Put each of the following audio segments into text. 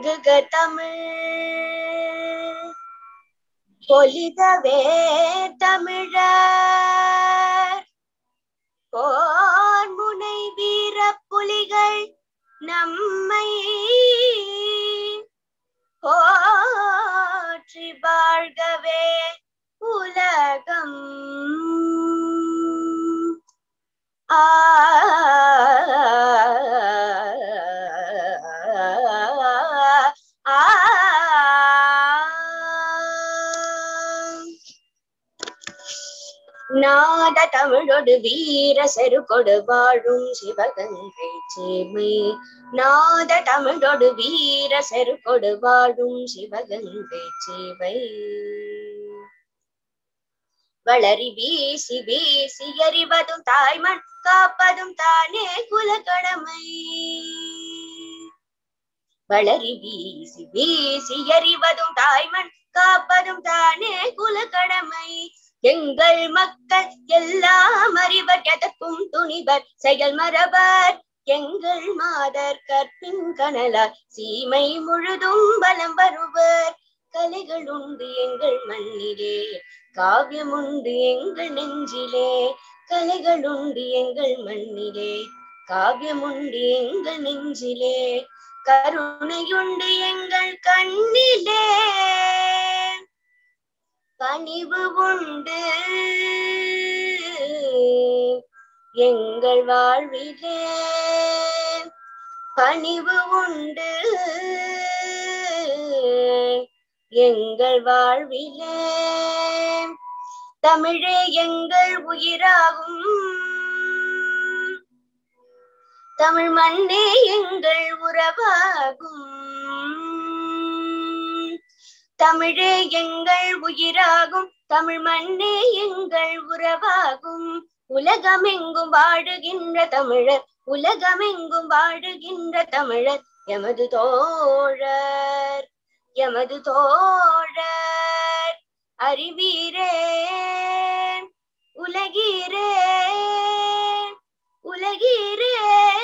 விளங்குக தமிழ் பொலிதவே தமிழர் போர் முனை வீர புலிகள் நம்மை போற்றி வாழ்கவே உலகம் ஆ ஆ நாத தமிழொடு வீர செருகொடு வாழும் சிவகங்கை சேமை நாத தமிழொடு வீர செருகொடு வாழும் சிவகங்கை சேவை வளரி வீசி வீசி எறிவதும் தாய்மண் காப்பதும் தானே குலக்கடமை வளரி வீசி வீசி எறிவதும் தாய்மண் காப்பதும் தானே குலக்கடமை எங்கள் மக்கள் எல்லாம் அறிவர் எதற்கும் துணிவர் செயல் மரபர் எங்கள் மாதர் கற்பின் கனலார் சீமை முழுதும் பலம் வருவர் கலைகள் உண்டு எங்கள் மண்ணிலே காவியம் உண்டு எங்கள் நெஞ்சிலே கலைகள் உண்டு எங்கள் மண்ணிலே காவியம் உண்டு எங்கள் நெஞ்சிலே கருணையுண்டு எங்கள் கண்ணிலே பணிவு உண்டு எங்கள் வாழ்விலே பணிவு உண்டு எங்கள் வாழ்விலே தமிழே எங்கள் உயிராகும் தமிழ் மண்ணே எங்கள் உறவாகும் தமிழே எங்கள் உயிராகும் தமிழ் மண்ணே எங்கள் உறவாகும் உலகமெங்கும் வாழுகின்ற தமிழர் உலகமெங்கும் வாழுகின்ற தமிழர் எமது தோழர் எமது தோழர் அறிவீரே உலகீரே உலகீரே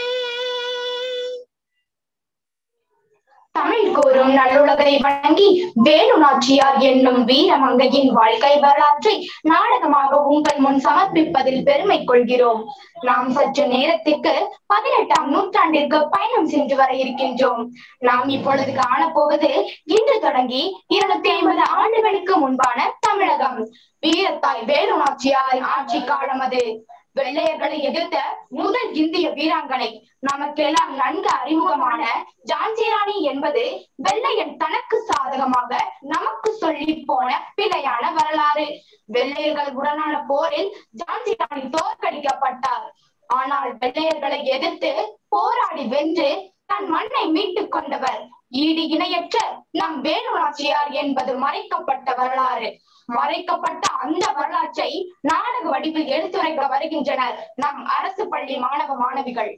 தமிழ் கூறும் நல்லுலகை வழங்கி வேணு நாச்சியார் என்னும் வீரமங்கையின் வாழ்க்கை வரலாற்றை நாடகமாக உங்கள் முன் சமர்ப்பிப்பதில் பெருமை கொள்கிறோம் நாம் சற்று நேரத்திற்கு பதினெட்டாம் நூற்றாண்டிற்கு பயணம் சென்று வர இருக்கின்றோம் நாம் இப்பொழுது காணப்போவது இன்று தொடங்கி இருநூத்தி ஐம்பது ஆண்டுகளுக்கு முன்பான தமிழகம் வீரத்தாய் வேலு நாச்சியாரின் ஆட்சி காலம் அது வெள்ளையர்களை எதிர்த்த முதல் இந்திய வீராங்கனை நமக்கெல்லாம் நன்கு அறிமுகமான ஜான்சி ராணி என்பது வெள்ளையன் தனக்கு சாதகமாக நமக்கு சொல்லி போன பிழையான வரலாறு வெள்ளையர்கள் உடனான போரில் ஜான்சி ராணி தோற்கடிக்கப்பட்டார் ஆனால் வெள்ளையர்களை எதிர்த்து போராடி வென்று தன் மண்ணை மீட்டுக் கொண்டவர் ஈடு இணையற்ற நம் வேலு நாச்சியார் என்பது மறைக்கப்பட்ட வரலாறு மறைக்கப்பட்ட அந்த வரலாற்றை நாடக வடிவில் எடுத்துரைக்க வருகின்றனர் நம் அரசு பள்ளி மாணவ மாணவிகள்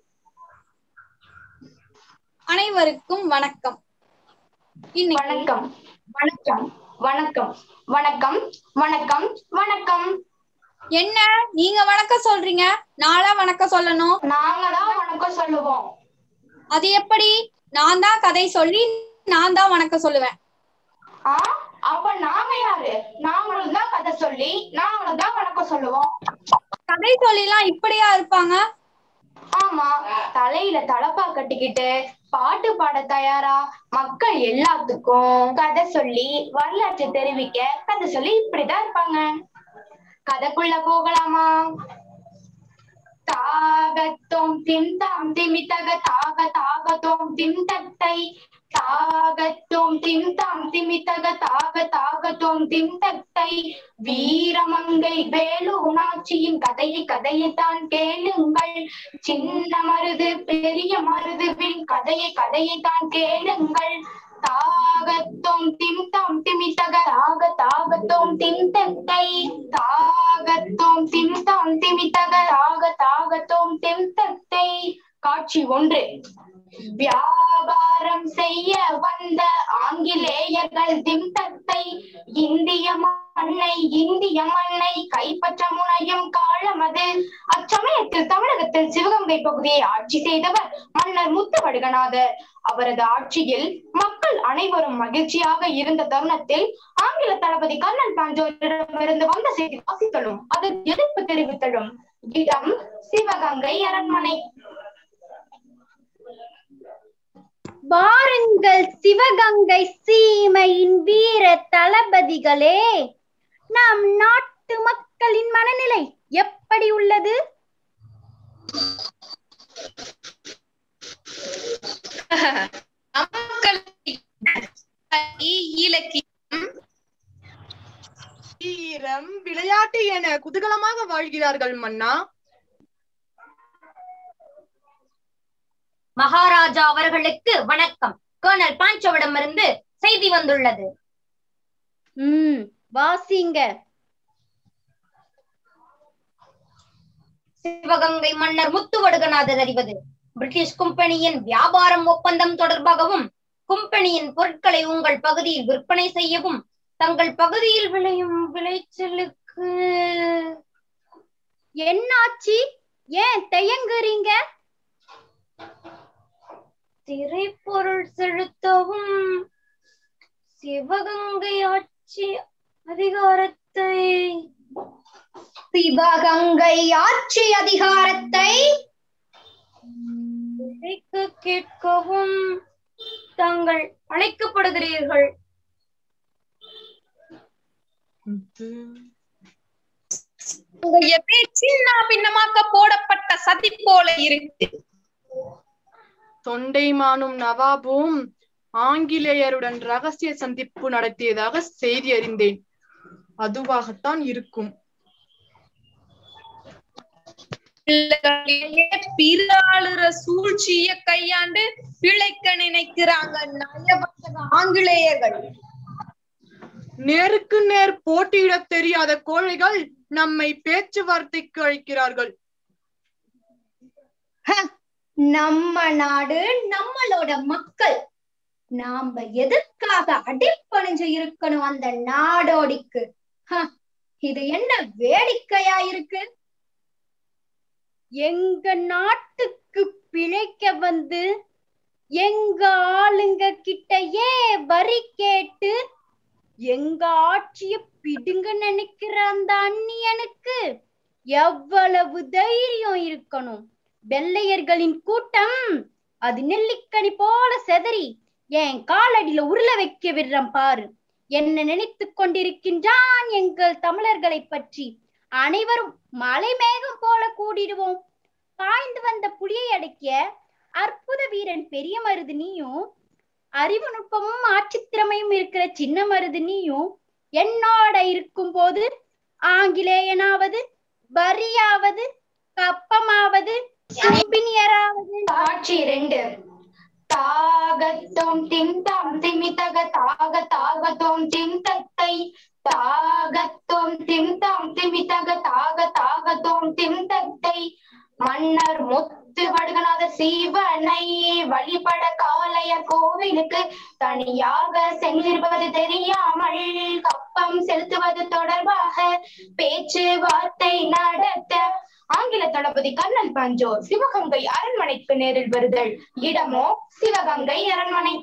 அனைவருக்கும் வணக்கம் இன்னைக்கு வணக்கம் வணக்கம் வணக்கம் வணக்கம் வணக்கம் வணக்கம் என்ன நீங்க வணக்கம் சொல்றீங்க நாளா வணக்கம் சொல்லணும் நாங்க தான் வணக்கம் சொல்லுவோம் அது எப்படி நான் தான் கதை சொல்லி நான் தான் வணக்கம் சொல்லுவேன் ஆ அப்ப நாங்க யாரு நாங்களும் தான் கதை சொல்லி நாங்களும் தான் வணக்கம் சொல்லுவோம் கதை சொல்லிலாம் இப்படியா இருப்பாங்க ஆமா தலையில தலப்பா கட்டிக்கிட்டு பாட்டு பாட தயாரா மக்கள் எல்லாத்துக்கும் கதை சொல்லி வரலாற்றை தெரிவிக்க கதை சொல்லி இப்படிதான் இருப்பாங்க கதைக்குள்ள போகலாமா தாகத்தோம் திம் தாம் திமித்தக தாக தாகத்தோம் திம் தத்தை தாகத்தோம் திம் தாம் திமித்தக தாக தாகத்தோம் திம் தத்தை வீரமங்கை வேலு நாச்சியின் கதையை கதையைத்தான் கேளுங்கள் சின்ன மருது பெரிய மருதுவின் கதையை கதையைத்தான் கேளுங்கள் தாகத்தோம் திம் தாம் திமித்தக தாக தாகத்தோம் திம் தத்தை தாகத்தோம் திம் தாம் திமித்தக தாக தாகத்தோம் திம் தத்தை காட்சி ஒன்று வியாபாரம் செய்ய வந்த ஆங்கிலேயர்கள் திம்தத்தை இந்திய மண்ணை இந்திய மண்ணை கைப்பற்ற முனையும் காலம் அது அச்சமயத்தில் தமிழகத்தில் சிவகங்கை பகுதியை ஆட்சி செய்தவர் மன்னர் முத்துவடுகநாதர் அவரது ஆட்சியில் மக்கள் அனைவரும் மகிழ்ச்சியாக இருந்த தருணத்தில் ஆங்கில தளபதி கர்னல் பாஞ்சோரிடமிருந்து வந்த செய்தி வாசித்தலும் அதற்கு எதிர்ப்பு தெரிவித்தலும் இடம் சிவகங்கை அரண்மனை வாருங்கள் சிவகங்கை சீமையின் வீர தளபதிகளே நம் நாட்டு மக்களின் மனநிலை எப்படி உள்ளது இலக்கியம் வீரம் விளையாட்டு என குதூகலமாக வாழ்கிறார்கள் மன்னா மகாராஜா அவர்களுக்கு வணக்கம் கர்னல் பாஞ்சோவிடமிருந்து செய்தி வந்துள்ளது ம் வாசிங்க சிவகங்கை மன்னர் முத்துவடுகநாதர் அறிவது பிரிட்டிஷ் கும்பெனியின் வியாபாரம் ஒப்பந்தம் தொடர்பாகவும் கும்பெனியின் பொருட்களை உங்கள் பகுதியில் விற்பனை செய்யவும் தங்கள் பகுதியில் விளையும் விளைச்சலுக்கு என்னாச்சு ஏன் தயங்குறீங்க திரைப்பொருள் செலுத்தவும் சிவகங்கை ஆட்சி அதிகாரத்தை சிவகங்கை ஆட்சி அதிகாரத்தை விலைக்கு கேட்கவும் தாங்கள் அழைக்கப்படுகிறீர்கள் உங்களுடைய பேச்சில் நான் பின்னமாக்க போடப்பட்ட சதி போல இருக்கு தொண்டைமானும் நவாபும் ஆங்கிலேயருடன் ரகசிய சந்திப்பு நடத்தியதாக செய்தி அறிந்தேன் அதுவாகத்தான் இருக்கும் பிறாளுற சூழ்ச்சிய கையாண்டு பிழைக்க நினைக்கிறாங்க நயவஞ்சக ஆங்கிலேயர்கள் நேருக்கு நேர் போட்டியிடத் தெரியாத கோழைகள் நம்மை பேச்சுவார்த்தைக்கு அழைக்கிறார்கள் நம்ம நாடு நம்மளோட மக்கள் நாம எதுக்காக அடிப்பணிஞ்சு இருக்கணும் அந்த நாடோடிக்கு ஹ, இது என்ன வேடிக்கையா இருக்கு எங்க நாட்டுக்கு பிழைக்க வந்து எங்க ஆளுங்க கிட்டயே வரி கேட்டு எங்க ஆட்சிய பிடுங்க நினைக்கிற அந்த அந்நியனுக்கு எவ்வளவு தைரியம் இருக்கணும் வெள்ளையர்களின் கூட்டம் அது நெல்லிக்கனி போல செதறி என் காலடியில உருள வைக்க விடுறேன் பாரு என்ன நினைத்துக் கொண்டிருக்கின்றான் எங்கள் தமிழர்களை பற்றி அனைவரும் மலை மேகம் போல கூடிடுவோம் பாய்ந்து வந்த புலியை அடக்கிய அற்புத வீரன் பெரிய மருது நீயும் அறிவு நுட்பமும் ஆட்சித்திறமையும் இருக்கிற சின்ன மருது நீயும் என்னோட இருக்கும் போது ஆங்கிலேயனாவது வரியாவது கப்பமாவது கம்பினியராவது காட்சி ரெண்டு தாகத்தோம் திம் தாம் திமிதக தாக தாகத்தோம் திம் தத்தை தாகத்தோம் திம் தாம் திமிதக தாக தாகத்தோம் திம் தத்தை மன்னர் முத்து வடுகநாத சிவனை வழிபட காளையர் கோவிலுக்கு தனியாக சென்றிருப்பது தெரியாமல் கப்பம் செலுத்துவது தொடர்பாக பேச்சுவார்த்தை நடத்த ஆங்கில தளபதி கர்னல் பஞ்சோ சிவகங்கை அரண்மனைக்கு நேரில் வருதல் இடமோ சிவகங்கை அரண்மனை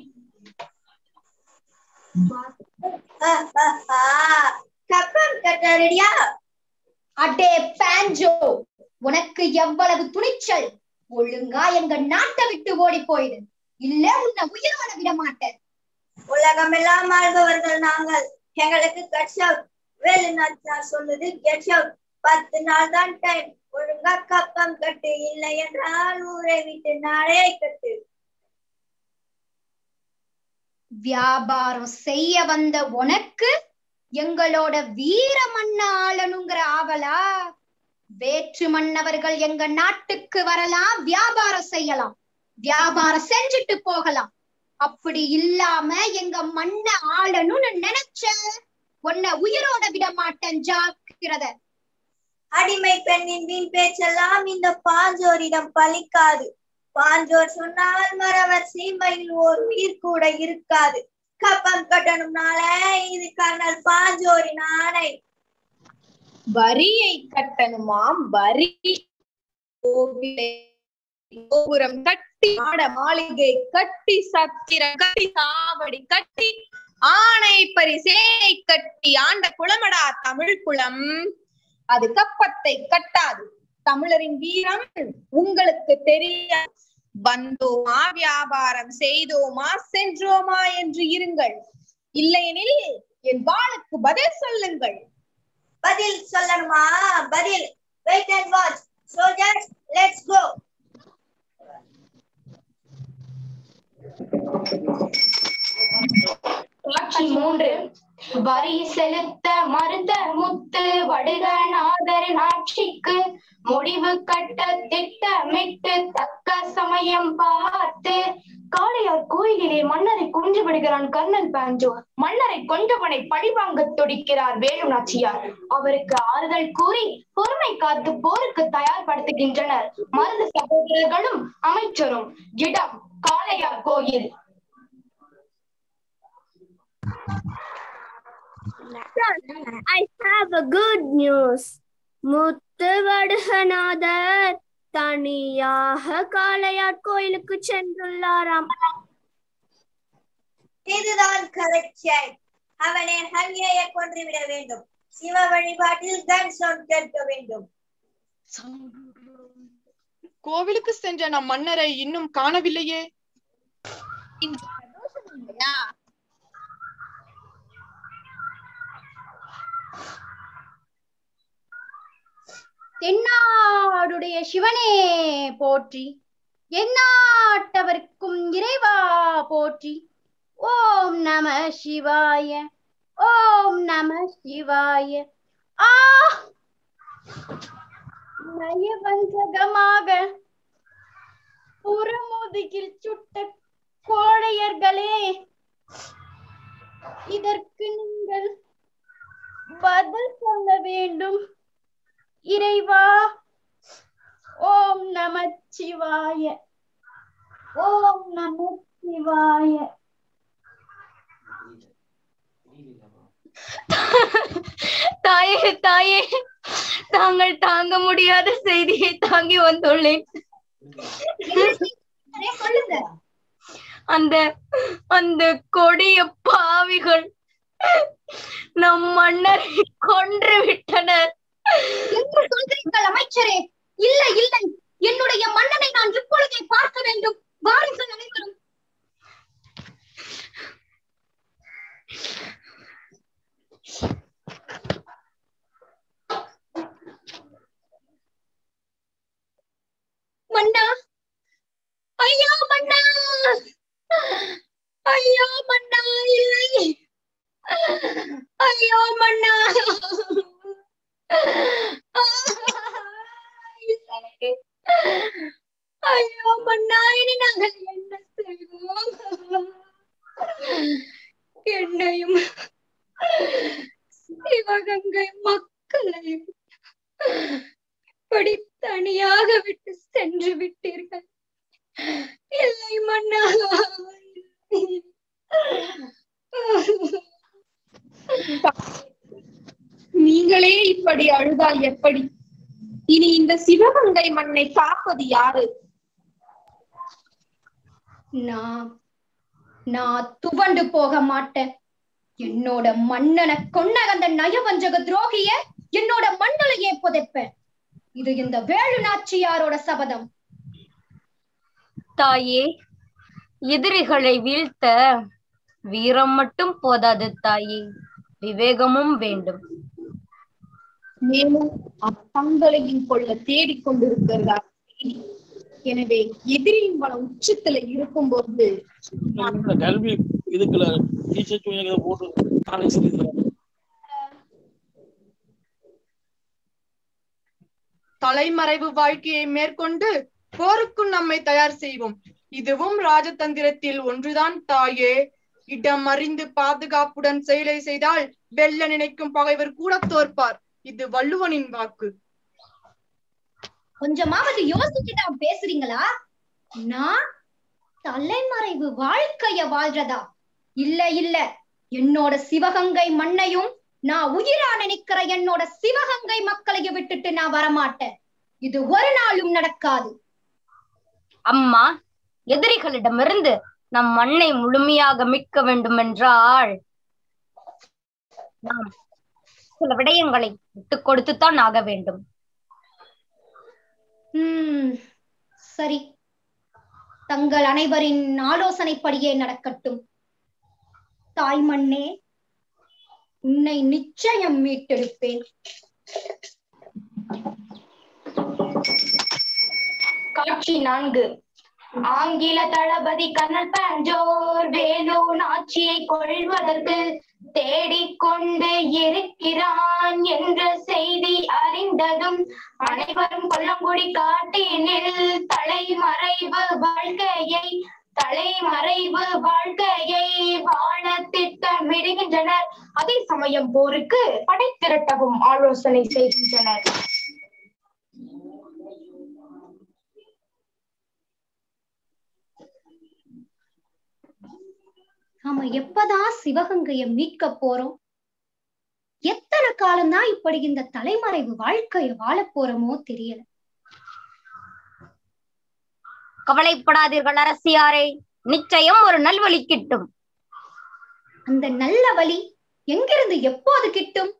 கப்பம் கட்ட ரெடியா அடே பாஞ்சோ உனக்கு எவ்வளவு துணிச்சல் ஒழுங்கா எங்க நாட்டை விட்டு ஓடி போயிடு இல்ல உன்னை உயிரோட விட மாட்டேன் உலகமெல்லாம் ஆள்பவர்கள் நாங்கள் எங்களுக்கு கட்ஸ் அவுட் வேலுநாத் சார் சொல்லுது கெட்ஸ் அவுட் பத்து நாள் தான் டைம் ஒழுங்கா கப்பம் கட்டு இல்லை என்றால் ஊரை விட்டு நாளே கட்டு வியாபாரம் செய்ய வந்த உனக்கு எங்களோட வீர மன்ன ஆளணுங்கிற ஆவலா வேற்று மன்னவர்கள் எங்க நாட்டுக்கு வரலாம் வியாபாரம் செய்யலாம் வியாபாரம் செஞ்சுட்டு போகலாம் அப்படி இல்லாம எங்க மண்ண ஆளணும்னு நினைச்ச உன்னை உயிரோட விட மாட்டேன் ஜாக்கிரத அடிமை பெண்ணின் வீண் பேச்செல்லாம் இந்த பாஞ்சோரிடம் பலிக்காது பாஞ்சோர் சொன்னால் மறவர் சீமையில் ஓர் உயிர் கூட இருக்காது கப்பம் கட்டணும்னால இது கர்னல் பாஞ்சோரின் ஆணை வரியை கட்டணுமாம் வரி கோவிலை கோபுரம் கட்டி மாட மாளிகை கட்டி சத்திரம் கட்டி சாவடி கட்டி ஆணை பரி சேனை கட்டி ஆண்ட குளமடா தமிழ் குளம் அது கப்பத்தை கட்டாது தமிழரின் வீரம் உங்களுக்கு தெரிய வந்தோமா வியாபாரம் செய்தோமா சென்றோமா என்று இருங்கள் இல்லையெனில் என் வாளுக்கு பதில் சொல்லுங்கள் பதில் சொல்லணுமா பதில் wait and watch soldiers let's go காட்சி மூன்று வரி செலுத்த மறுத்த முத்து வடுகநாதரின் ஆட்சிக்கு முடிவு கட்ட திட்டமிட்டு தக்க சமயம் பார்த்து காளையார் கோயிலிலே மன்னரை கொன்று விடுகிறான் கர்னல் பாஞ்சோ மன்னரை கொன்றவனை பழிவாங்க துடிக்கிறார் வேலு நாச்சியார் அவருக்கு ஆறுதல் கூறி பொறுமை காத்து போருக்கு தயார்படுத்துகின்றனர் மருது சகோதரர்களும் அமைச்சரும் இடம் காளையார் கோயில் I have a good news. Muthu Vaduganathar தனியாக காளையார் கோயிலுக்கு சென்றுள்ளாராம் இதுதான் கரெக்ட் அவனை ஹங்கியை கொன்றுவிட வேண்டும் சிவ வழிபாட்டில் கன் சவுண்ட் கேட்க வேண்டும் கோவிலுக்கு சென்ற நம் மன்னரை இன்னும் காணவில்லையே இல்லையா? தென்னாடுடைய சிவனே போற்றி எந்நாட்டவர்க்கும் இறைவா போற்றி ஓம் நம சிவாய ஓம் நம சிவாய ஆ நயவஞ்சகமாக புறமுதுகில் சுட்ட கோழையர்களே இதற்கு நீங்கள் பதில் சொல்ல வேண்டும் இறைவா ஓம் நம சிவாய ஓம் நம சிவாய தாயே தாயே தாங்கள் தாங்க முடியாத செய்தியை தாங்கி வந்துள்ளேன் சொல்லுங்க அந்த அந்த கொடிய பாவிகள் நம் மன்னரை கொன்று விட்டனர் என்ன சொல்கிறீர்கள் அமைச்சரே இல்லை இல்லை என்னுடைய மன்னனை நான் இப்பொழுதே பார்க்க வேண்டும் வாருங்கள் அனைவரும் மன்னா ஐயா மன்னா ஐயா மன்னா இல்லை ஐயோ மன்னா இல்லை. ஐயோ மன்னா இனி நாங்கள் என்ன செய்வோம் என்னையும் சிவகங்கை மக்களையும் இப்படி தனியாக விட்டு சென்று விட்டீர்கள் இல்லை மன்னா நீங்களே இப்படி அழுதால் எப்படி இனி இந்த சிவகங்கை மண்ணை காப்பது யாரு நான் நான் துவண்டு போக மாட்டேன் என்னோட மன்னனை கொன்ன அந்த நயவஞ்சக துரோகிய என்னோட மண்ணலையே புதைப்பேன் இது இந்த வேலு நாச்சியாரோட சபதம் தாயே எதிரிகளை வீழ்த்த வீரம் மட்டும் போதாது தாயே விவேகமும் வேண்டும் மேலும் தங்களையும் கொள்ள தேடிக் கொண்டிருக்கிறதா செய்தி. எனவே எதிரியின் பல உச்சத்துல இருக்கும்போது இந்த கல்வி இதுக்குள்ள டீச்சர் போட்டு காலேஜ் தலைமறைவு வாழ்க்கையை மேற்கொண்டு போருக்கும் நம்மை தயார் செய்வோம் இதுவும் ராஜதந்திரத்தில் ஒன்றுதான் தாயே இடம் அறிந்து பாதுகாப்புடன் செயலை செய்தால் வெல்ல நினைக்கும் பகைவர் கூட தோற்பார் இது வள்ளுவனின் வாக்கு கொஞ்சமாவது யோசிச்சுதான் பேசுறீங்களா நான் தலைமறைவு வாழ்க்கைய வாழ்றதா இல்ல இல்ல என்னோட சிவகங்கை மண்ணையும் நான் உயிரா நினைக்கிற என்னோட சிவகங்கை மக்களையும் விட்டுட்டு நான் வரமாட்டேன் இது ஒரு நாளும் நடக்காது அம்மா எதிரிகளிடமிருந்து நம் மண்ணை முழுமையாக மீட்க வேண்டுமென்றால் நாம் சில விடயங்களை விட்டுக் கொடுத்துத்தான் ஆக வேண்டும் உம் சரி தங்கள் அனைவரின் ஆலோசனைப்படியே நடக்கட்டும் தாய் மண்ணே உன்னை நிச்சயம் மீட்டெடுப்பேன் காட்சி நான்கு ஆங்கில தளபதி கர்னல் பஞ்சோர் வேலூர் ஆட்சியை கொள்வதற்கு தேடிக்கொண்டு இருக்கிறான் என்ற செய்தி அறிந்ததும் அனைவரும் கொல்லங்குடி காட்டினில் தலைமறைவு வாழ்க்கையை தலைமறைவு வாழ்க்கையை வாழ திட்டமிடுகின்றனர் அதே சமயம் போருக்கு படை திரட்டவும் ஆலோசனை செய்கின்றனர் நாம எப்பதான் சிவகங்கைய மீட்க போறோம் எத்தனை காலம்தான் இப்படி இந்த தலைமறைவு வாழ்க்கைய வாழப் போறோமோ தெரியல கவலைப்படாதீர்கள் அரசியாரே நிச்சயம் ஒரு நல்வழி கிட்டும் அந்த நல்ல வழி எங்கிருந்து எப்போது கிட்டும்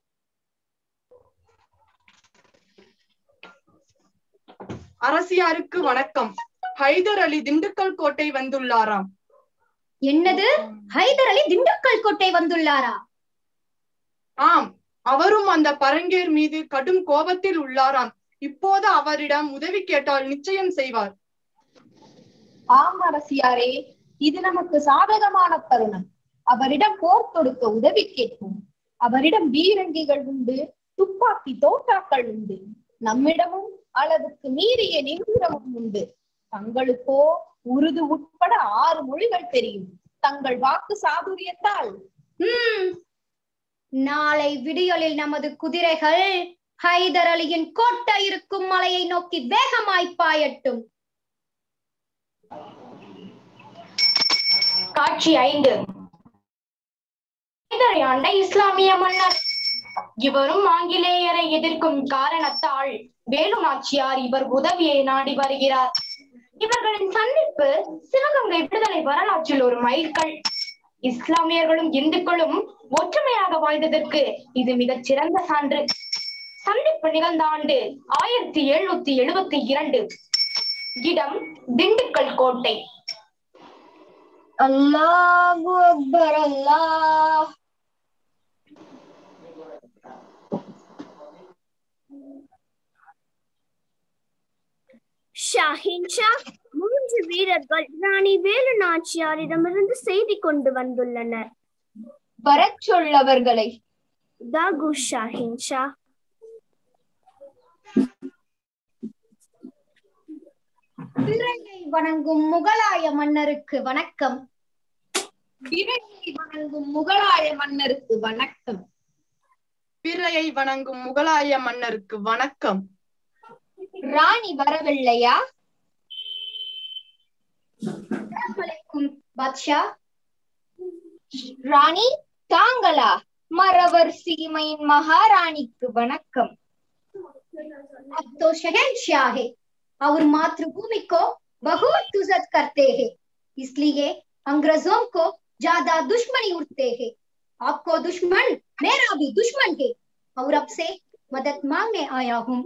அரசியாருக்கு வணக்கம் ஹைதர் அலி திண்டுக்கல் கோட்டை வந்துள்ளாராம் என்னது ஹைதர் அலி திண்டுக்கல் கோட்டை வந்துள்ளாரா ஆம் அவரும் அந்த பரங்கேர் மீது கடும் கோபத்தில் உள்ளாராம் இப்போது அவரிடம் உதவி கேட்டால் நிச்சயம் செய்வார் ஆம் அரசியாரே இது நமக்கு சாதகமான தருணம் அவரிடம் போர் தொடுக்க உதவி கேட்போம் அவரிடம் பீரங்கிகள் உண்டு துப்பாக்கி தோட்டாக்கள் உண்டு நம்மிடமும் அளவுக்கு மீறிய நிமிடமும் உண்டு தங்களுக்கோ உருது உட்பட ஆறு மொழிகள் தெரியும் தங்கள் வாக்கு சாதுரியத்தால் ஹம் நாளை விடியலில் நமது குதிரைகள் ஹைதர் அலியின் கோட்டை இருக்கும் மலையை நோக்கி வேகமாய் பாயட்டும் காட்சி ஐந்து ஹைதரை ஆண்ட இஸ்லாமிய மன்னர் இவரும் ஆங்கிலேயரை எதிர்க்கும் காரணத்தால் வேலு நாச்சியார் இவர் உதவியை நாடி வருகிறார் இவர்களின் சந்திப்பு சிவகங்கை விடுதலை வரலாற்றில் ஒரு மைல்கல் இஸ்லாமியர்களும் இந்துக்களும் ஒற்றுமையாக வாழ்ந்ததற்கு இது மிகச் சிறந்த சான்று சந்திப்பு நிகழ்ந்த ஆண்டு ஆயிரத்தி எழுநூத்தி எழுபத்தி இரண்டு இடம் திண்டுக்கல் கோட்டை அல்லாஹு அக்பர் அல்லாஹ் ஷாஹின் ஷா மூன்று வீரர்கள் ராணி வேலு நாச்சியாரிடமிருந்து செய்தி கொண்டு வந்துள்ளனர் வரச் சொல்லவர்களை தாகு ஷாஹின் ஷா திரையை வணங்கும் முகலாய மன்னருக்கு வணக்கம் பிறகை வணங்கும் முகலாய மன்னருக்கு வணக்கம் பிறையை வணங்கும் முகலாய மன்னருக்கு வணக்கம் ராணி வரவில்லையா அலைக்கும் பாத்ஷா ராணி தாங்களா மறவர் சீமையின் மகாராணிக்கு வணக்கம் अब तो शहनशाह है और मातृभूमि को बहुत इज्जत करते हैं इसलिए अंग्रेजों को ज्यादा दुश्मनी उठते हैं आपको दुश्मन मेरा भी दुश्मन है और अब से मदद मांगने आया हूँ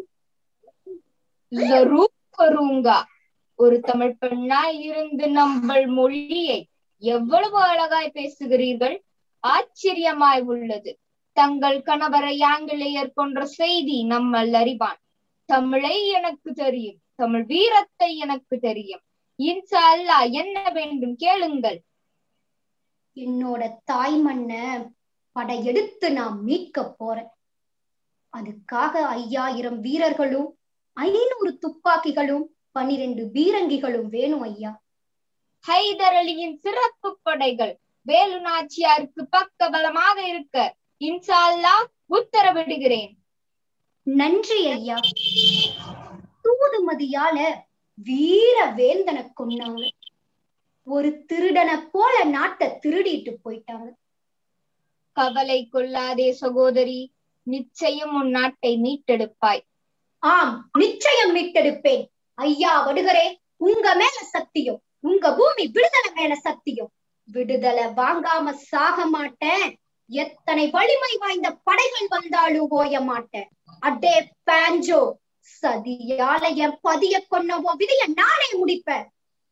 ஜரூர் வருங்கா ஒரு தமிழ் பெண்ணாய் இருந்து நம்மள் மொழியை எவ்வளவு அழகாய் பேசுகிறீர்கள் ஆச்சரியமாய் உள்ளது தங்கள் கணவரை ஆங்கிலேயர் கொன்ற செய்தி நம்மள் அறிவான் தமிழை எனக்கு தெரியும் தமிழ் வீரத்தை எனக்கு தெரியும் இன்சா அல்லாஹ் என்ன வேண்டும் கேளுங்கள் என்னோட தாய் மண்ண படையெடுத்து நான் மீட்க போறேன் அதுக்காக ஐயாயிரம் வீரர்களும் ஐநூறு துப்பாக்கிகளும் பனிரெண்டு பீரங்கிகளும் வேணும் ஐயா ஹைதர் அலியின் சிறப்பு படைகள் வேலு நாச்சியாருக்கு பக்க பலமாக இருக்க இன்சா அல்லாஹ் உத்தரவிடுகிறேன் நன்றி ஐயா தூதுமதியால வீர வேந்தனை கொன்னாங்க ஒரு திருடனை போல நாட்டை திருடிட்டு போயிட்டாங்க கவலை கொள்ளாதே சகோதரி நிச்சயம் உன் நாட்டை மீட்டெடுப்பாய் ஆம் நிச்சயம் மீட்டெடுப்பேன் ஐயா வடுகரே உங்க மேல சத்தியம் உங்க பூமி விடுதலை மேல சத்தியம் விடுதலை வாங்காம சாக மாட்டேன் எத்தனை வலிமை வாய்ந்த படைகள் வந்தாலும் ஓய மாட்டேன் அடே பேஞ்சோ சதியால என் பதிய கொன்னவோ விதிய நானே முடிப்பேன்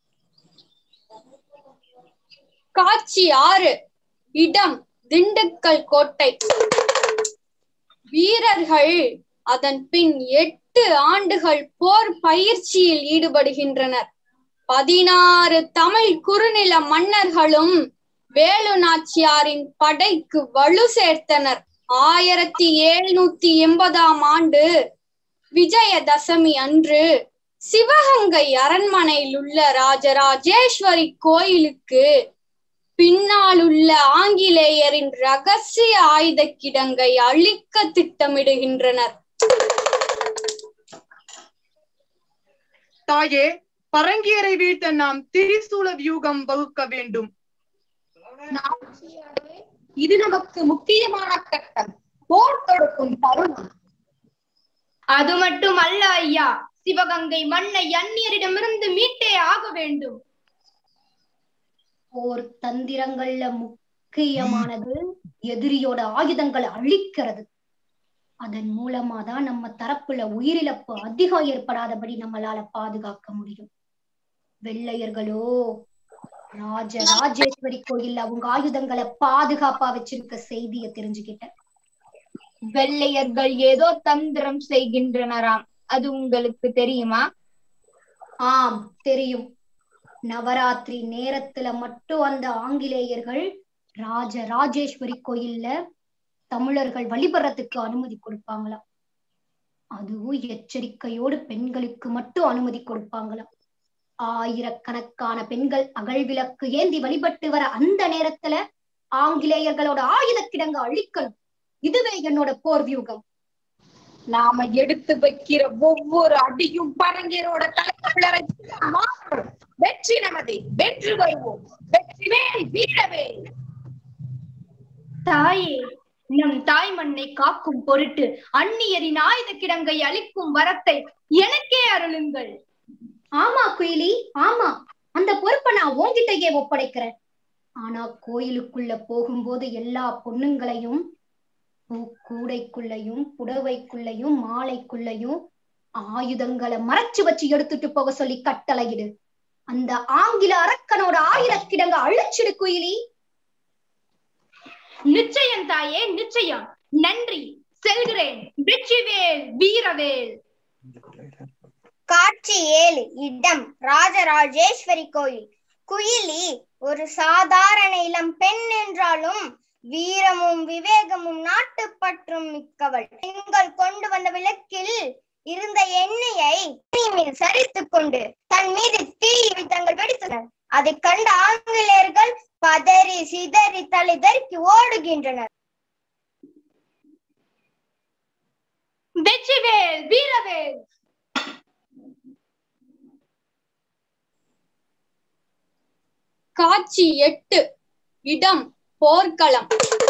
காட்சி ஆறு இடம் திண்டுக்கல் கோட்டை வீரர்கள் அதன் பின் எட்டு ஆண்டுகள் போர் பயிற்சியில் ஈடுபடுகின்றனர் பதினாறு தமிழ் குறுநில மன்னர்களும் வேலு நாச்சியாரின் படைக்கு வலு சேர்த்தனர் ஆயிரத்தி எழுநூத்தி எண்பதாம் ஆண்டு விஜயதசமி அன்று சிவகங்கை அரண்மனையில் உள்ள ராஜராஜேஸ்வரி கோயிலுக்கு பின்னால் உள்ள ஆங்கிலேயரின் ரகசிய ஆயுத கிடங்கை அழிக்க திட்டமிடுகின்றனர் தாயே பரங்கியரை வீழ்த்த நாம் திரிசூல வியூகம் வகுக்க வேண்டும் இது நமக்கு முக்கியமான கட்டம் போர் தொடுக்கும் தருணம் அது மட்டும் அல்ல ஐயா சிவகங்கை மண்ணை அந்நியரிடமிருந்து மீட்டே ஆக வேண்டும் போர் தந்திரங்கள்ல முக்கியமானது எதிரியோட ஆயுதங்களை அழிக்கிறது அதன் மூலமா தான் நம்ம தரப்புல உயிரிழப்பு அதிகம் ஏற்படாதபடி நம்மளால பாதுகாக்க முடியும் வெள்ளையர்களோ ராஜ ராஜேஸ்வரி கோயில்ல அவங்க ஆயுதங்களை பாதுகாப்பா வச்சிருக்க செய்திய தெரிஞ்சுக்கிட்டேன் வெள்ளையர்கள் ஏதோ தந்திரம் செய்கின்றனராம் அது உங்களுக்கு தெரியுமா ஆம் தெரியும் நவராத்திரி நேரத்துல மட்டும் அந்த ஆங்கிலேயர்கள் ராஜ ராஜேஸ்வரி கோயில்ல தமிழர்கள் வழிபடுறதுக்கு அனுமதி கொடுப்பாங்களாம் அதுவும் எச்சரிக்கையோடு பெண்களுக்கு மட்டும் அனுமதி கொடுப்பாங்களாம் ஆயிரக்கணக்கான பெண்கள் அகழ்விளக்கு ஏந்தி வழிபட்டு வர அந்த நேரத்துல ஆங்கிலேயர்களோட ஆயுத கிடங்க அழிக்கணும் இதுவே என்னோட போர் வியூகம் நாம எடுத்து வைக்கிற ஒவ்வொரு அடியும் பரங்கியரோட தலைப்பிளரை மாறும் வெற்றி நமது வெற்றி வருவோம் வெற்றி வேல் வீரவே தாயே நம் தாய் மண்ணை காக்கும் பொருட்டு அந்நியரின் ஆயுத கிடங்கை அழிக்கும் வரத்தை எனக்கே அருளுங்கள் ஆமா குயிலி ஆமா அந்த பொறுப்பை நான் உன்கிட்டயே ஒப்படைக்கிறேன் ஆனா கோயிலுக்குள்ள போகும்போது எல்லா பொண்ணுங்களையும் பூக்கூடைக்குள்ளயும் புடவைக்குள்ளயும் மாலைக்குள்ளயும் ஆயுதங்களை மறைச்சு வச்சு எடுத்துட்டு போக சொல்லி கட்டளையிடு அந்த ஆங்கில அரக்கனோட ஆயுதக்கிடங்க அழிச்சிடு குயிலி நிச்சயம் தாயே நிச்சயம் நன்றி செல்கிறேன் வெற்றிவேல் வீரவேல் காட்சி ஏழு இடம் ராஜராஜேஸ்வரி கோயில் குயிலி ஒரு சாதாரண இளம் பெண் என்றாலும் வீரமும் விவேகமும் நாட்டுப்பற்றும் மிக்கவள் பெண்கள் கொண்டு வந்த விளக்கில் இருந்த எண்ணெயை தீ மேல் சரித்துக் கொண்டு தன் மீது தீயை தங்கள் வெடித்தனர் அதை கண்ட ஆங்கிலேயர்கள் பதறி சிதறி தலை தெறிக்கி ஓடுகின்றனர் வெற்றிவேல் வீரவேல் காட்சி எட்டு இடம் போர்க்களம்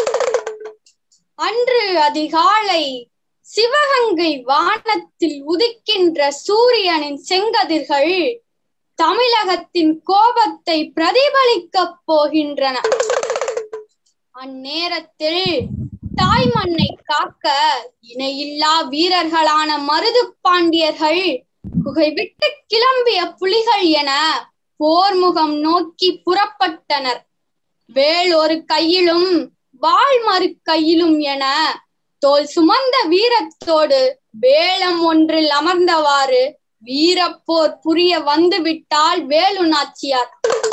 அன்று அதிகாலை சிவகங்கை வானத்தில் உதிக்கின்ற சூரியனின் செங்கதிர்கள் தமிழகத்தின் கோபத்தை பிரதிபலிக்கப் போகின்றன அந்நேரத்தில் தாய் மண்ணை காக்க இணையில்லா வீரர்களான மருது பாண்டியர்கள் குகை விட்டு கிளம்பிய புலிகள் என போர்முகம் நோக்கி புறப்பட்டனர் வேல் ஒரு கையிலும் வாள் மறு கையிலும் என தோல் சுமந்த வீரத்தோடு வேலம் ஒன்றில் அமர்ந்தவாறு வீரப்போர் புரிய வந்துவிட்டால் வேலு நாச்சியார்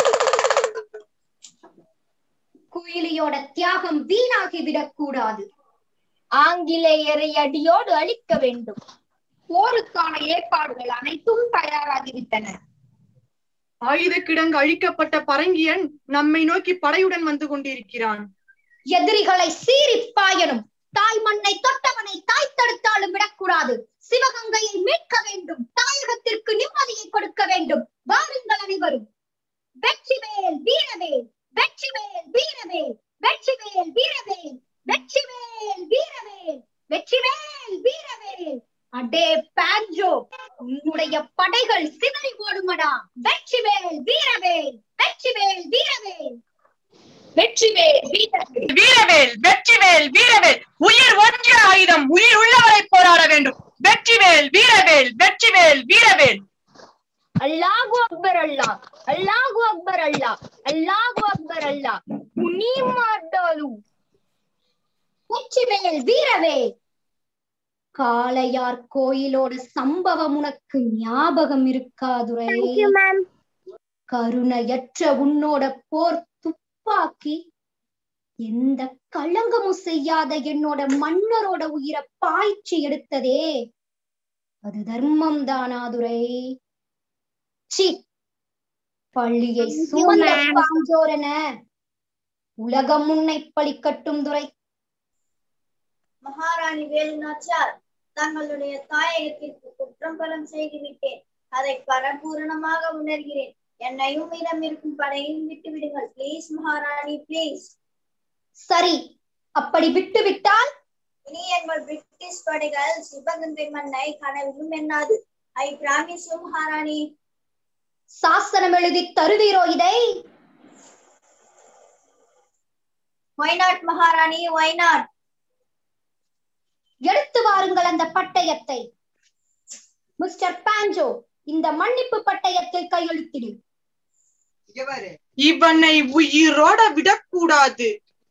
குயிலியோட தியாகம் வீணாகி விடக்கூடாது ஆங்கிலேயரை அடியோடு அழிக்க வேண்டும் போருக்கான ஏற்பாடுகள் அனைத்தும் தயாராகிவிட்டன ஆயுத கிடங்கு அழிக்கப்பட்ட பரங்கியன் நம்மை நோக்கி படையுடன் வந்து கொண்டிருக்கிறான் எதிரிகளை சீறி பாயணும் தாய் மண்ணை தொட்டவனை தாய் தடுத்தாலும் விடக்கூடாது சிவகங்கையை மீட்க வேண்டும் தாயகத்திற்கு நிம்மதியை கொடுக்க வேண்டும் வாருங்கள் அனைவரும் வெற்றிவேல் வீரவேல் வெற்றிவேல் வீரவேல் வெற்றிவேல் வீரவேல் வெற்றிவேல் வீரவேல் வெற்றிவேல் வீரவேல் அடே பாஞ்சோ உன்னுடைய படைகள் சிதறி ஓடுமடா வெற்றிவேல் வீரவேல் வெற்றிவேல் வீரவேல் வெற்றிவேல் வீரவேல் வீரவேல் வெற்றிவேல் வீரவேல் உயிர் ஒன்று ஆயுதம் உயிர் உள்ளவரை போராட வேண்டும் வெற்றிவேல் வீரவேல் வெற்றிவேல் வீரவேல் அல்லாஹு அக்பர் அல்லாஹ் அல்லாஹு அக்பர் அல்லாஹ் அல்லாஹு அக்பர் அல்லாஹ் முனிமாட்டாலு வெற்றிவேல் வீரவேல் காளையார் கோயிலோட சம்பவம் உனக்கு ஞாபகம் இருக்காதுரை தேங்க்யூ மேம் கருணையற்ற உன்னோட போர் துப்பாக்கி எந்த களங்கமும் செய்யாத என்னோட மன்னரோட உயிரை பாய்ச்சி எடுத்ததே அது தர்மம் தானாதுரை சி பள்ளியை Thank you, சுமந்த ma'am. பாஞ்சோரென உலகம் முன்னை பழிக்கட்டும் துரை மகாராணி வேலுநாச்சியார் தங்களுடைய தாயகத்திற்கு குற்றம் பலம் செய்துவிட்டேன் அதை பரபூரணமாக உணர்கிறேன் என்னையும் மீதம் இருக்கும் படையையும் விட்டு விடுங்கள் ப்ளீஸ் மகாராணி ப்ளீஸ் சரி அப்படி விட்டு விட்டால் இனி எங்கள் பிரிட்டிஷ் படைகள் சிவகங்கை மண்ணை கனவிலும் எண்ணாது ஐ பிராமிஸ் யூ மகாராணி சாசனம் எழுதி தருவீரோ இதை ஒய் நாட் மகாராணி ஒய் நாட் எடுத்து வாருங்கள் அந்த பட்டயத்தை மிஸ்டர் பாஞ்சோ இந்த மன்னிப்பு பட்டயத்தில் கையெழுத்திடு இவனை உயிரோட விடக்கூடாது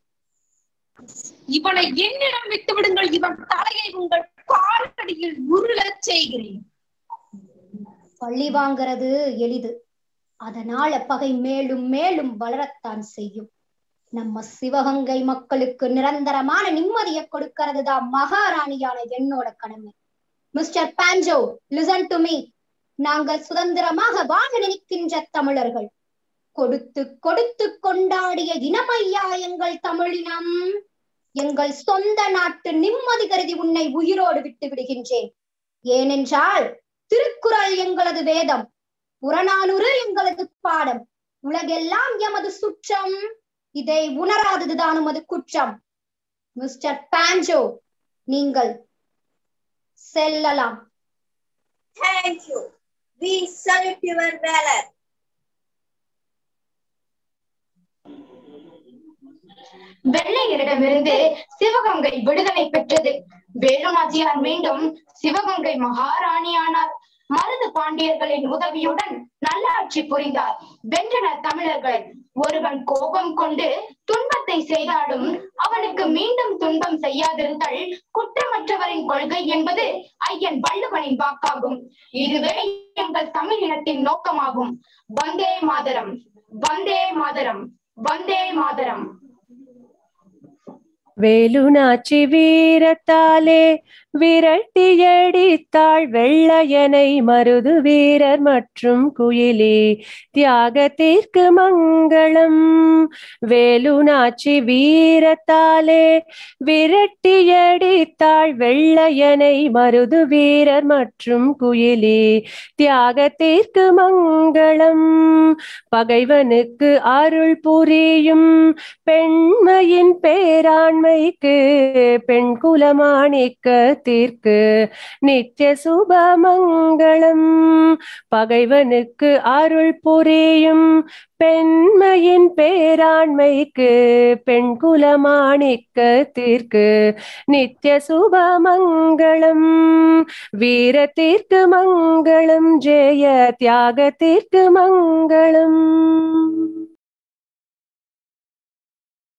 இவனை என்னிடம் விட்டு விடுங்கள் இவன் தலையை உங்கள் காலடியில் உருளச் செய்கிறேன் பழி வாங்கிறது எளிது அதனால பகை மேலும் மேலும் வளரத்தான் செய்யும் நம்ம சிவகங்கை மக்களுக்கு நிரந்தரமான நிம்மதியை கொடுக்கிறது தான் மகாராணியான என்னோட கடமை mister Pancho listen to me நாங்கள் சுதந்திரமாக வாழ நினைக்கின்ற தமிழர்கள் கொடுத்து கொடுத்து கொண்டாடிய இனமையா எங்கள் தமிழினம் எங்கள் சொந்த நாட்டு நிம்மதி கருதி உன்னை உயிரோடு விட்டு விடுகின்றேன் ஏனென்றால் திருக்குறள் எங்களது வேதம் புறநானூறு எங்களது பாடம் உலகெல்லாம் எமது சுற்றம் இதை உணராததுதான் உமது குற்றம் மிஸ்டர் பாஞ்சோ நீங்கள் செல்லலாம் thank you we salute your valour வெள்ளையரிடமிருந்து சிவகங்கை விடுதலை பெற்றது வேலுநாச்சியார் மீண்டும் சிவகங்கை மகாராணியானார் மருது பாண்டியர்களின் உதவியுடன் நல்லாட்சி புரிந்தார் வென்றனர் தமிழர்கள் ஒருவன் கோபம் கொண்டு துன்பத்தை செய்தாலும் அவனுக்கு மீண்டும் துன்பம் செய்யாதிருத்தல் குற்றமற்றவரின் கொள்கை என்பது ஐயன் வள்ளுவனின் வாக்காகும் இதுவே எங்கள் தமிழ் இனத்தின் நோக்கமாகும் வந்தே மாதரம் வந்தே மாதரம் வந்தே மாதரம் வேலுநாச்சி வீரத்தாலே விரட்டியடித்தாள் வெள்ளையனை மருது வீரர் மற்றும் குயிலி தியாகத்திற்கு மங்களம் வேலுநாச்சி வீரத்தாலே விரட்டியடித்தாள் வெள்ளையனை மருது வீரர் மற்றும் குயிலி தியாகத்திற்கு மங்களம் பகைவனுக்கு அருள் புரியும் பெண்மையின் பேராண்மைக்கு பெண் குலமாணிக்கத்திற்கு நித்திய சுபமங்களம் பகைவனுக்கு அருள் புரியும் பெண்மையின் பேராண்மைக்கு பெண் குலமாணிக்கத்திற்கு நித்திய சுபமங்களம் வீரத்திற்கு மங்களம் ஜெய தியாகத்திற்கு மங்களம்